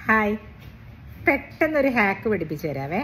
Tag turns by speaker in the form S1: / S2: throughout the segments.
S1: hi പെട്ടെന്നൊരു hack പഠിപ്പിച്ചു തരാവേ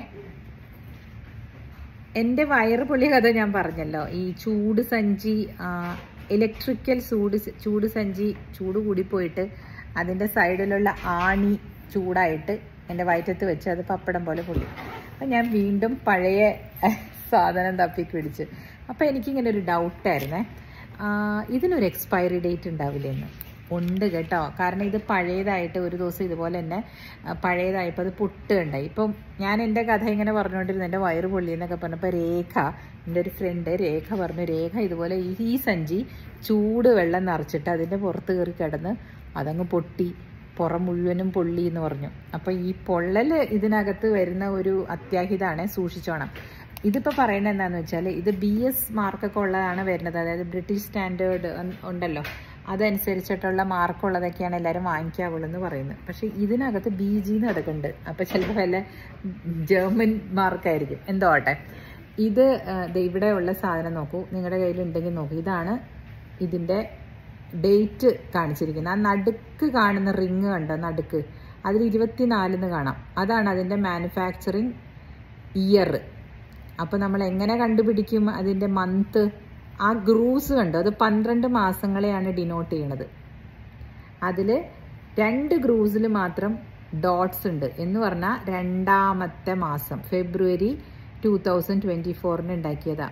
S1: എൻ്റെ വയറ് പൊള്ളിയ കഥ ഞാൻ പറഞ്ഞല്ലോ ഈ ചൂട് സഞ്ചി ഇലക്ട്രിക്കൽ ചൂട് സ- ചൂട് സഞ്ചി ചൂട് കൂടിപ്പോയിട്ട് അതിൻ്റെ സൈഡിലുള്ള ആണി ചൂടായിട്ട് എൻ്റെ വയറ്റത്ത് വെച്ച് അത് പപ്പടം പോലെ പൊള്ളി അപ്പം ഞാൻ വീണ്ടും പഴയ സാധനം തപ്പി പിടിച്ചു അപ്പോൾ എനിക്കിങ്ങനെ ഒരു ഡൗട്ടായിരുന്നേ ഇതിനൊരു എക്സ്പയറി ഡേറ്റ് ഉണ്ടാവില്ലെന്ന് ഉണ്ട് കേട്ടോ കാരണം ഇത് പഴയതായിട്ട് ഒരു ദിവസം ഇതുപോലെ തന്നെ ആ, പഴയതായപ്പോൾ അത് പൊട്ടുകയുണ്ടായി ഇപ്പം ഞാൻ എൻ്റെ കഥ ഇങ്ങനെ പറഞ്ഞുകൊണ്ടിരുന്നു എൻ്റെ വയറ് പൊള്ളി എന്നൊക്കെ പറഞ്ഞപ്പോൾ രേഖ എൻ്റെ ഒരു ഫ്രണ്ട് രേഖ പറഞ്ഞു രേഖ ഇതുപോലെ ഈ ഈ സഞ്ചി ചൂട് വെള്ളം നിറച്ചിട്ട് അതിൻ്റെ പുറത്ത് കയറി കിടന്ന് അതങ്ങ് പൊട്ടി പുറം മുഴുവനും പൊള്ളി എന്ന് പറഞ്ഞു അപ്പോൾ ഈ പൊള്ളൽ ഇതിനകത്ത് വരുന്ന ഒരു അത്യാഹിതമാണ് സൂക്ഷിച്ചോണം ഇതിപ്പോൾ പറയണത് എന്താണെന്ന് വെച്ചാൽ ഇത് ബി എസ് മാർക്കൊക്കെ ഉള്ളതാണ് വരുന്നത് അതായത് ബ്രിട്ടീഷ് സ്റ്റാൻഡേർഡ് ഉണ്ടല്ലോ അതനുസരിച്ചിട്ടുള്ള മാർക്കുള്ളതൊക്കെയാണ് എല്ലാവരും വാങ്ങിക്കാവുള്ളൂ എന്ന് പറയുന്നത് പക്ഷേ ഇതിനകത്ത് ബി ജിന്ന് കിടക്കുന്നുണ്ട് അപ്പോൾ ചിലപ്പോൾ വല്ല ജർമ്മൻ മാർക്കായിരിക്കും എന്തോ ആട്ടെ ഇത് ആ, ദേ ഇവിടെ ഉള്ള സാധനം നോക്കൂ നിങ്ങളുടെ കയ്യിൽ ഉണ്ടെങ്കിൽ നോക്കൂ ഇതാണ് ഇതിൻ്റെ ഡേറ്റ് കാണിച്ചിരിക്കുന്നത് ആ നടുക്ക് കാണുന്ന റിങ് കണ്ടോ നടുക്ക് അതിൽ ഇരുപത്തിനാലിന്ന് കാണാം അതാണ് അതിൻ്റെ മാനുഫാക്ചറിങ് ഇയർ അപ്പോൾ നമ്മൾ എങ്ങനെ കണ്ടുപിടിക്കും അതിൻ്റെ മന്ത് ആ ഗ്രൂസ് കണ്ടോ അത് പന്ത്രണ്ട് മാസങ്ങളെയാണ് ഡിനോട്ട് ചെയ്യണത് അതിൽ രണ്ട് ഗ്രൂസിൽ മാത്രം ഡോട്ട്സ് ഉണ്ട് എന്ന് പറഞ്ഞാൽ രണ്ടാമത്തെ മാസം ഫെബ്രുവരി ടൂ തൗസൻഡ് ട്വൻറ്റി ഫോറിന് ഉണ്ടാക്കിയതാണ്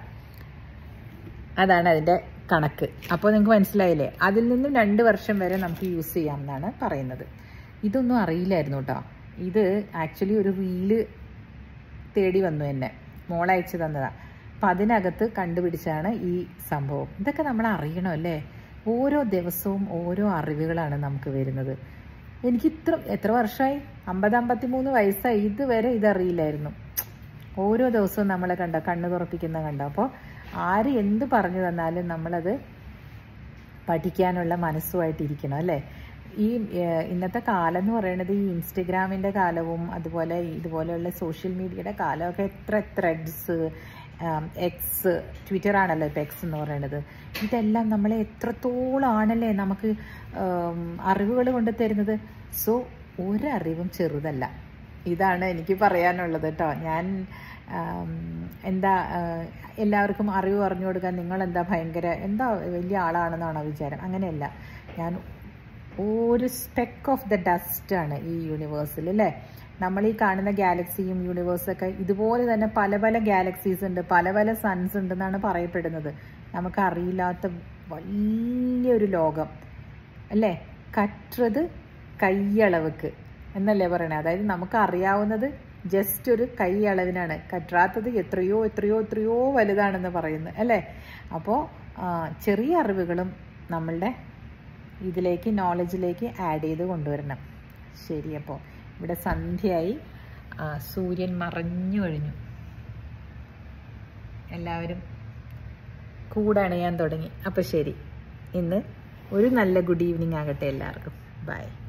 S1: അതാണ് അതിൻ്റെ കണക്ക് അപ്പോൾ നിങ്ങൾക്ക് മനസ്സിലായില്ലേ അതിൽ നിന്നും രണ്ട് വർഷം വരെ നമുക്ക് യൂസ് ചെയ്യാമെന്നാണ് പറയുന്നത് ഇതൊന്നും അറിയില്ലായിരുന്നു കേട്ടോ ഇത് ആക്ച്വലി ഒരു റീല് തേടി വന്നു എന്നെ മോളയച്ചു തന്നതാണ് അപ്പം അതിനകത്ത് കണ്ടുപിടിച്ചാണ് ഈ സംഭവം ഇതൊക്കെ നമ്മൾ അറിയണം അല്ലേ ഓരോ ദിവസവും ഓരോ അറിവുകളാണ് നമുക്ക് വരുന്നത് എനിക്ക് ഇത്ര എത്ര വർഷമായി അമ്പത് അമ്പത്തി മൂന്ന് വയസ്സായി ഇതുവരെ ഇതറിയില്ലായിരുന്നു ഓരോ ദിവസവും നമ്മളെ കണ്ട കണ്ണ് തുറപ്പിക്കുന്ന കണ്ടോ അപ്പോൾ ആര് എന്ത് പറഞ്ഞു തന്നാലും നമ്മളത് പഠിക്കാനുള്ള മനസ്സുമായിട്ടിരിക്കണം അല്ലേ ഈ ഏഹ്, ഇന്നത്തെ കാലം എന്ന് പറയുന്നത് ഈ ഇൻസ്റ്റഗ്രാമിൻ്റെ കാലവും അതുപോലെ ഇതുപോലെയുള്ള സോഷ്യൽ മീഡിയയുടെ കാലമൊക്കെ എത്ര ത്രെഡ്സ് എക്സ് ട്വിറ്റർ ആണല്ലോ ഇപ്പോൾ എക്സ് എന്ന് പറയുന്നത് ഇതെല്ലാം നമ്മളെ എത്രത്തോളാണല്ലേ നമുക്ക് അറിവുകൾ കൊണ്ട് തരുന്നത് സോ ഒരറിവും ചെറുതല്ല ഇതാണ് എനിക്ക് പറയാനുള്ളത് കേട്ടോ ഞാൻ ആം, എന്താ ആ, എല്ലാവർക്കും അറിവ് പറഞ്ഞു കൊടുക്കാൻ നിങ്ങളെന്താ ഭയങ്കര എന്താ വലിയ ആളാണെന്നാണോ വിചാരം അങ്ങനെയല്ല ഞാൻ ഒരു സ്പെക്ക് ഓഫ് ദ ഡസ്റ്റ് ആണ് ഈ യൂണിവേഴ്സിൽ അല്ലേ നമ്മൾ ഈ കാണുന്ന ഗാലക്സിയും യൂണിവേഴ്സൊക്കെ ഇതുപോലെ തന്നെ പല പല ഗാലക്സീസ് ഉണ്ട് പല പല സൺസ് ഉണ്ടെന്നാണ് പറയപ്പെടുന്നത് നമുക്ക് അറിയില്ലാത്ത വലിയൊരു ലോകം അല്ലേ കറ്റത് കൈയളവുക്ക് എന്നല്ലേ പറയണേ അതായത് നമുക്ക് അറിയാവുന്നത് ജസ്റ്റ് ഒരു കൈ അളവിനാണ് കറ്റാത്തത് എത്രയോ എത്രയോ എത്രയോ വലുതാണെന്ന് പറയുന്നത് അല്ലേ അപ്പോൾ ചെറിയ അറിവുകളും നമ്മളുടെ ഇതിലേക്ക് നോളജിലേക്ക് ആഡ് ചെയ്ത് കൊണ്ടുവരണം ശരി അപ്പോൾ ഇവിടെ സന്ധ്യയായി ആ, സൂര്യൻ മറഞ്ഞു കഴിഞ്ഞു എല്ലാവരും കൂടണയാൻ തുടങ്ങി അപ്പോൾ ശരി ഇന്ന് ഒരു നല്ല ഗുഡ് ഈവനിങ് ആകട്ടെ എല്ലാവർക്കും ബൈ